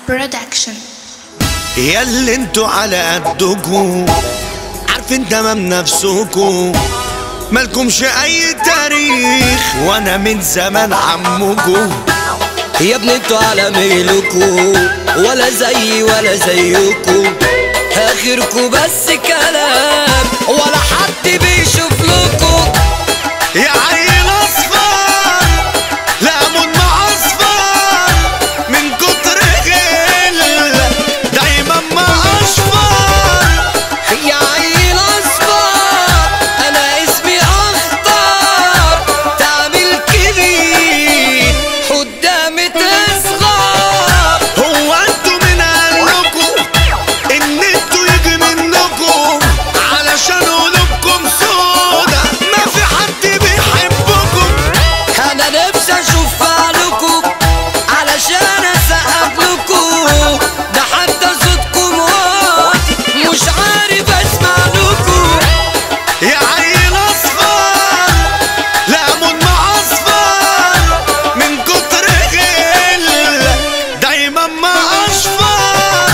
Production يا اللي انتوا على قدكوا عارفين تمام نفسكوا مالكمش اي تاريخ وانا من زمان عمكوا يا ابني انتوا على ميلكوا ولا زيي ولا زيكوا اخركوا بس كلام ولا حد بيشوف لكوا يا عيل اصفر ليمون مع اصفر من كتر غل دايما ما اشفر يا عيل اصفر انا اسمي اخضر تعمل كبير قدامي تصغر هو انتوا من قالكوا ان انتوا يجي منكم علشان قلوبكم سودا ما في حد بيحبكم انا نفسي اشوف فعلكم علشان اسقف لكم ده حتى صوتكم واطي مش عارف اسمع لكم يا عيل اصفر ليمون مع اصفر من كتر غل دايما ما اشفر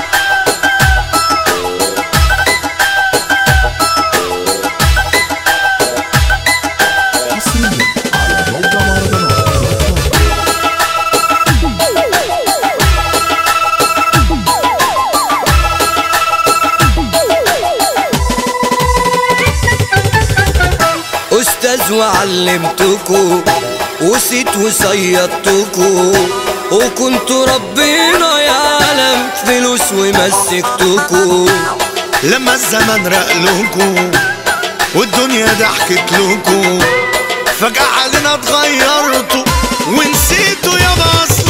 استاذ وعلمتكوا وسيت وصيدتكوا وكنتوا ربنا يعلم فلوس ومسكتكوا لما الزمن رقلكوا والدنيا ضحكت لكوا فجأة علينا اتغيرتوا ونسيتوا يا اصل